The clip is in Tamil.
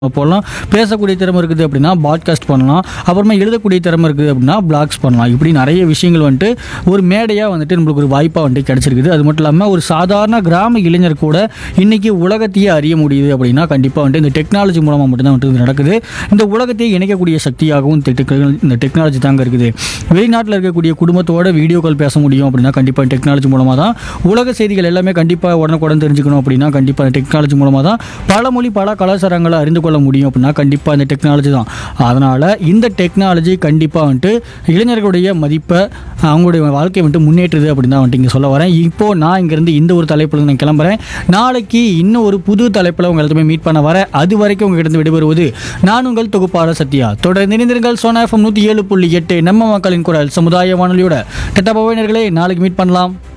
போடலாம் பேசக்கூடிய திறமை இருக்குது அப்படின்னா பாட்காஸ்ட் பண்ணலாம் அப்புறமா எழுதக்கூடிய திறமை இருக்குது அப்படின்னா பிளாக்ஸ் பண்ணலாம் இப்படி நிறைய விஷயங்கள் வந்துட்டு ஒரு மேடையாக வந்துட்டு நம்மளுக்கு ஒரு வாய்ப்பாக வந்துட்டு கிடச்சிருக்குது அது மட்டும் இல்லாமல் ஒரு சாதாரண கிராம இளைஞர் கூட இன்னைக்கு உலகத்தையே அறிய முடியுது அப்படின்னா கண்டிப்பாக வந்துட்டு இந்த டெக்னாலஜி மூலமாக மட்டும்தான் வந்துட்டு இது நடக்குது இந்த உலகத்தையே இணைக்கக்கூடிய சக்தியாகவும் இந்த டெக்னாலஜி இந்த டெக்னாலஜி தாங்க இருக்குது வெளிநாட்டில் இருக்கக்கூடிய குடும்பத்தோட வீடியோ கால் பேச முடியும் அப்படின்னா கண்டிப்பாக டெக்னாலஜி மூலமாக தான் உலக செய்திகள் எல்லாமே கண்டிப்பாக உடனுக்குடன் தெரிஞ்சுக்கணும் அப்படின்னா கண்டிப்பாக டெக்னாலஜி மூலமாக தான் பல மொழி பல கலாச்சாரங்களை அறிந்து கொள்ள முடியும் அப்படின்னா கண்டிப்பாக இந்த டெக்னாலஜி தான் அதனால் இந்த டெக்னாலஜி கண்டிப்பாக வந்துட்டு இளைஞர்களுடைய மதிப்பை அவங்களுடைய வாழ்க்கையை வந்துட்டு முன்னேற்றுது அப்படின்னு தான் வந்துட்டு இங்கே சொல்ல வரேன் இப்போது நான் இங்கேருந்து இந்த ஒரு தலைப்பில் நான் கிளம்புறேன் நாளைக்கு இன்னும் ஒரு புது தலைப்பில் உங்கள் எல்லாத்தையுமே மீட் பண்ண வரேன் அது வரைக்கும் உங்ககிட்ட விடைபெறுவது நான் உங்கள் தொகுப்பாளர் சத்யா தொடர்ந்து இணைந்திருங்கள் சோனா எஃப்எம் நூற்றி ஏழு புள்ளி எட்டு நம்ம மக்களின் குரல் சமுதாய வானொலியோட டெட்டா பவனர்களே நாளைக்கு மீட் பண்ணலாம்